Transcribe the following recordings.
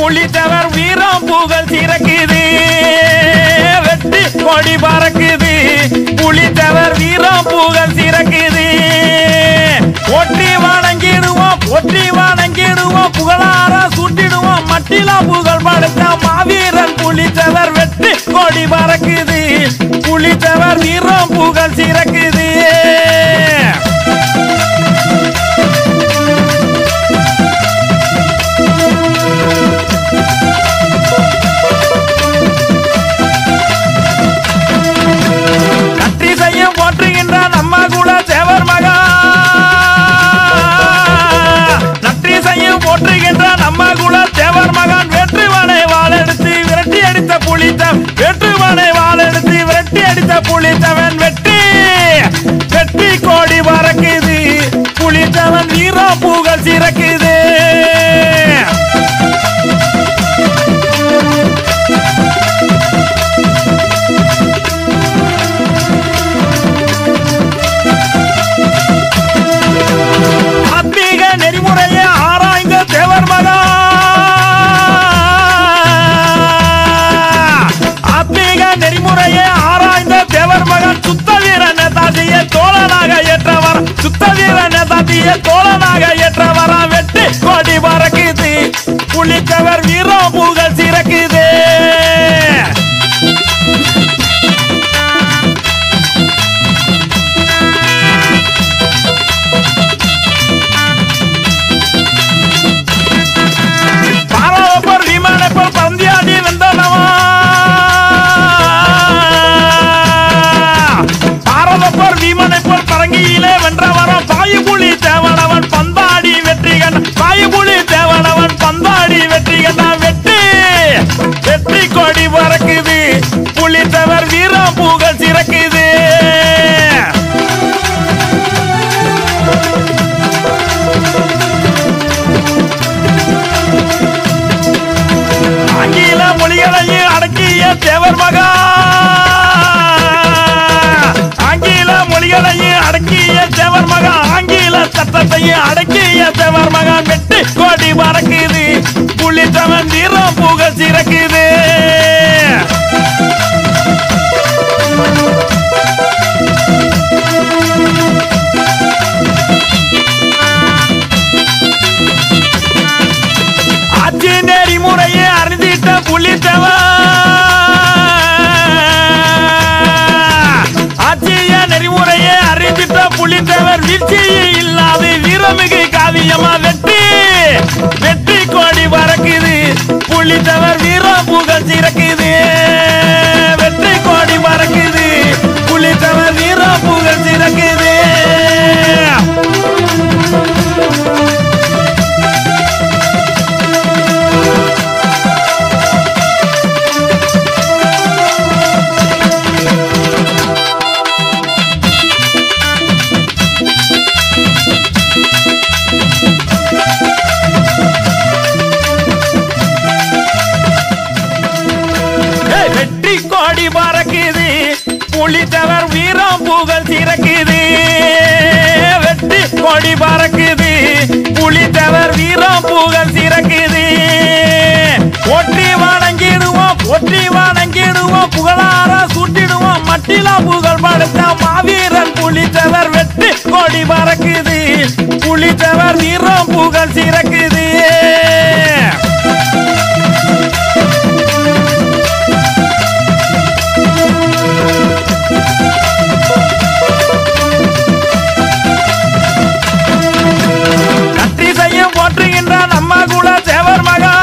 புலித்தவர் வீரம் புகழ் சிறக்குது வெற்றி கொடி பறக்குது புலித்தவர் வீரம் புகழ் சிறக்குது ஒற்றி வணங்கிடுவோம் ஒற்றி வணங்கிடுவோம் புகழார சுட்டிடுவோம் மட்டிலா புகழ் படுத்த மாவீரன் புலித்தவர் வெற்றி கொடி பறக்குது புலித்தவர் வீரம் புகழ் சிறக்குது நன்றி செய்ய போற்றுகின்ற நம்ம குல தேவர் மகா நன்றி செய்ய போற்றுகின்ற நம்ம குல தேவர் மகான் வெற்றுவனை வாழெடுத்து விரட்டி அடித்த புலித்த வெற்றுவனை வாழெடுத்து விரட்டி அடித்த புலித்தவன் வெற்றி வெற்றி கோடி பறக்குது புலித்தவன் வீரா புகழ் சிறக்குது ஆத்மீக நெறிமுறையை ஆராய்ந்த தேவர் மகா ஆத்மீக நெறிமுறையை ஆராய்ந்த தேவர் மகன் சுத்த வீர நேதாஜியை தோழனாக ஏற்றவர் சுத்த வீர நேதாஜியை தோழனாக ஏற்றவரா வெற்றி கொடி பறக்குது புலித்தவர் வீரம் புகழ் சிறக்குது பாராளப்பர் விமானப்பர் பந்தியாடி வெந்தனவா பாரதப்பர் விமானப்பர் பரங்கியிலே வென்றவரம் பாயுபுலி தேவனவன் பந்தாடி வெற்றி கண்ட பாயுபுலி தேவனவன் பந்தாடி வெற்றி கண்ட வெற்றி வெற்றி கொடி பறக்குது புலித்தவர் வீரம் புகழ் சிறக்குது ஆங்கில மொழிகளையும் அடக்கிய தேவர் மகா ஆங்கில மொழிகளையும் அடக்கிய தேவர் மகா ஆங்கில சட்டத்தையும் அடக்கிய தேவர் மகான் வெட்டி கோடி பறக்குது புலித்தவன் வீரம் புகழ் சிறக்குது ஆட்சி நெறிமுறையை அறிந்திட்ட புலித்தவன் ஆட்சிய நெறிமுறையை அறிந்திட்ட புலித்தவர் வீழ்ச்சியே இல்லாது வீரமிகு காவியமா வெற்றி வெற்றி கோடி பறக்குது புலித்தவர் வீரம் புகழ் சிறக்குது வெற்றி கோடி பறக்குது புலித்தவர் வீரம் புகழ் சிறக்குது ஏய், வெற்றி கோடி பறக்குது புலித்தவர் வீரம் புகழ் சிறக்குது வெற்றி கோடி பறக்குது புலித்தவர் வீரம் புகழ் சிறக்குது ஒற்றி வணங்கிடுவோம் ஒற்றி வணங்கிடுவோம் புகழார சுட்டிடுவோம் மட்டிலா புகழ் படுத்த மாவீரன் புலித்தவர் வெற்றி கோடி பறக்குது புலித்தவர் வீரம் புகழ் சிறக்குது நன்றி செய்ய போற்றுகின்ற நம்ம குல தேவர் மகா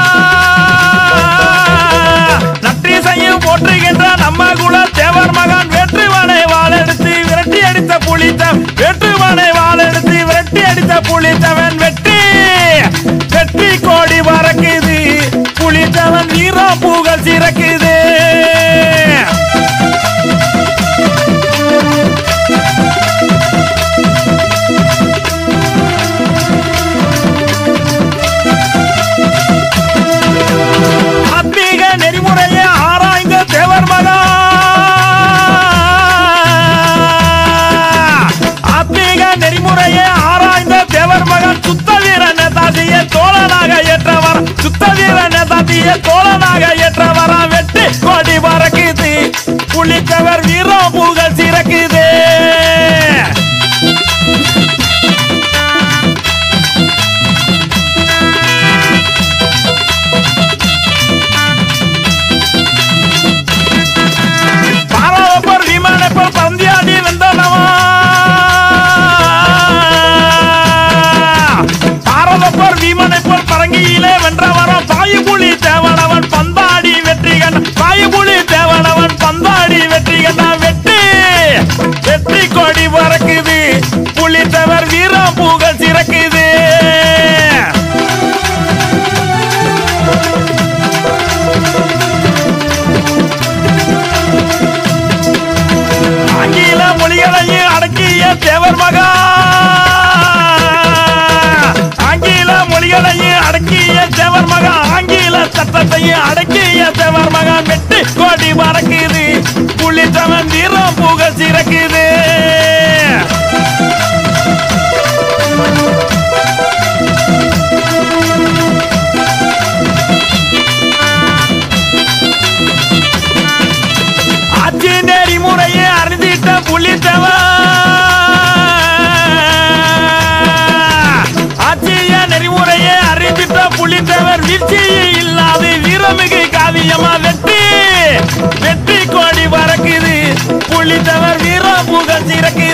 நன்றி செய்ய போற்றுகின்ற நம்ம குல தேவர் மகான் வேற்றுவனை வாழெடுத்து விரட்டி அடித்த புலித்த வேற்றுவனை வாழெடுத்து விரட்டி அடித்த புலித்தவன் வெற்றி வெற்றி புலிய தோழனாக ஏற்ற வர வெட்டு கொடி பறக்குது புலித்தவர் வீரம் புகழ் சிறக்குது பாராளப்பர் விமானப்பர் பந்தியாடி வெந்தனவா பாரதப்பர் வீமனைப்பர் பரங்கியிலே வென்றவரம் பாயுபுலி தேவனவன் பந்தாடி வெற்றி கண்ட பாயுபுலி தேவனவன் பந்தாடி வெற்றி கண்ட வெற்றி வெற்றி கொடி பறக்குது புலித்தவர் வீரம் புகழ் சிறக்குது ஆங்கில மொழிகளையும் அடக்கிய தேவர் மகா ஆங்கில மொழிகளையும் அடக்கிய தேவர் மகா ஆங்கில சட்டத்தையும் அடக்கிய தேவர் மகா வெட்டு கோடி பறக்குது புலித்தவன் வீரம் புகழ் சிறக்குது ஆட்சி நெறிமுறையை அறிந்திட்ட புலித்தவன் ஆட்சிய நெறிமுறையை அறிந்திட்ட புலித்தவர் வீழ்ச்சியே இல்லாது வீரமிகு காவியமா வெற்றி வெற்றி கோடி பறக்குது புலித்தவர் வீர புகழ் சிறக்குது